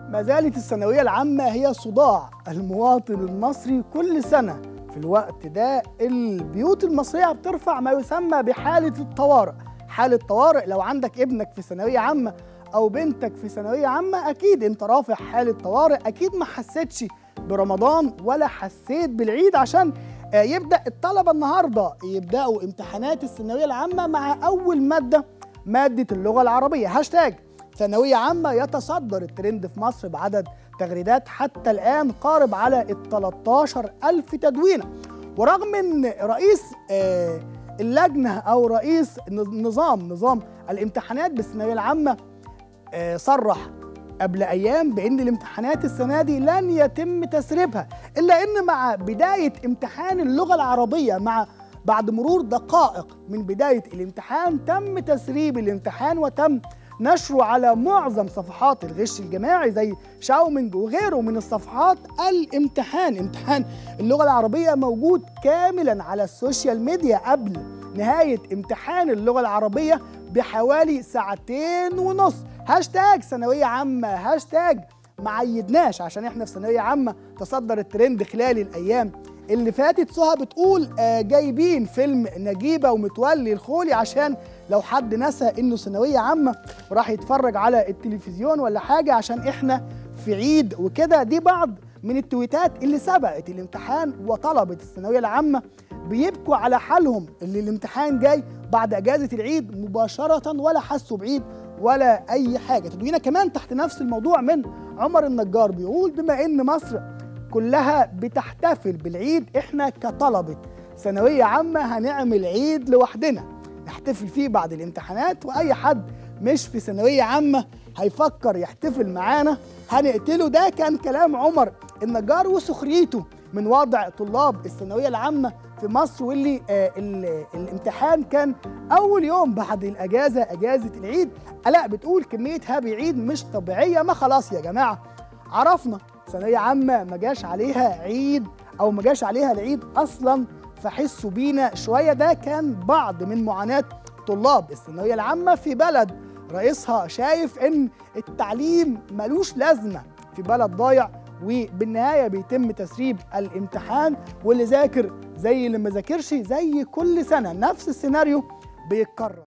ما زالت الثانوية العامة هي صداع المواطن المصري كل سنة في الوقت ده البيوت المصرية بترفع ما يسمى بحالة الطوارئ حالة طوارئ لو عندك ابنك في ثانوية عامة أو بنتك في ثانوية عامة أكيد أنت رافع حالة طوارئ أكيد ما حسيتش برمضان ولا حسيت بالعيد عشان آه، يبدأ الطلبة النهاردة يبدأوا امتحانات الثانوية العامة مع أول مادة مادة اللغة العربية هاشتاج ثانوية عامة يتصدر الترند في مصر بعدد تغريدات حتى الآن قارب على ال 13 ألف تدوينة ورغم أن رئيس آه، اللجنة أو رئيس نظام نظام الامتحانات بالثانوية العامة آه، صرح قبل أيام بأن الامتحانات السنة دي لن يتم تسريبها إلا أن مع بداية امتحان اللغة العربية مع بعد مرور دقائق من بداية الامتحان تم تسريب الامتحان وتم نشره على معظم صفحات الغش الجماعي زي شاومينج وغيره من الصفحات الامتحان امتحان اللغة العربية موجود كاملا على السوشيال ميديا قبل نهاية امتحان اللغة العربية بحوالي ساعتين ونص هاشتاج ثانوية عامة هاشتاج معيدناش عشان احنا في ثانوية عامة تصدر الترند خلال الأيام اللي فاتت سهى بتقول آه جايبين فيلم نجيبة ومتولي الخولي عشان لو حد نسى انه ثانوية عامة وراح يتفرج على التلفزيون ولا حاجة عشان احنا في عيد وكده دي بعض من التويتات اللي سبقت الامتحان وطلبة الثانوية العامة بيبكوا على حالهم اللي الامتحان جاي بعد اجازة العيد مباشرة ولا حسوا بعيد ولا اي حاجة تدوينا كمان تحت نفس الموضوع من عمر النجار بيقول بما ان مصر كلها بتحتفل بالعيد احنا كطلبة ثانوية عامة هنعمل عيد لوحدنا نحتفل فيه بعد الامتحانات واي حد مش في ثانوية عامة هيفكر يحتفل معانا هنقتله ده كان كلام عمر النجار وسخريته من وضع طلاب الثانوية العامة في مصر واللي آه ال- الامتحان كان أول يوم بعد الأجازة أجازة العيد ألاء بتقول كمية هابي عيد مش طبيعية ما خلاص يا جماعة عرفنا ثانوية عامة ما جاش عليها عيد أو ما جاش عليها العيد أصلا فحسوا بينا شوية ده كان بعض من معاناة طلاب الثانوية العامة في بلد رئيسها شايف إن التعليم ملوش لازمة في بلد ضايع وبالنهاية بيتم تسريب الامتحان واللي ذاكر زي اللي ما ذاكرش زي كل سنة نفس السيناريو بيتكرر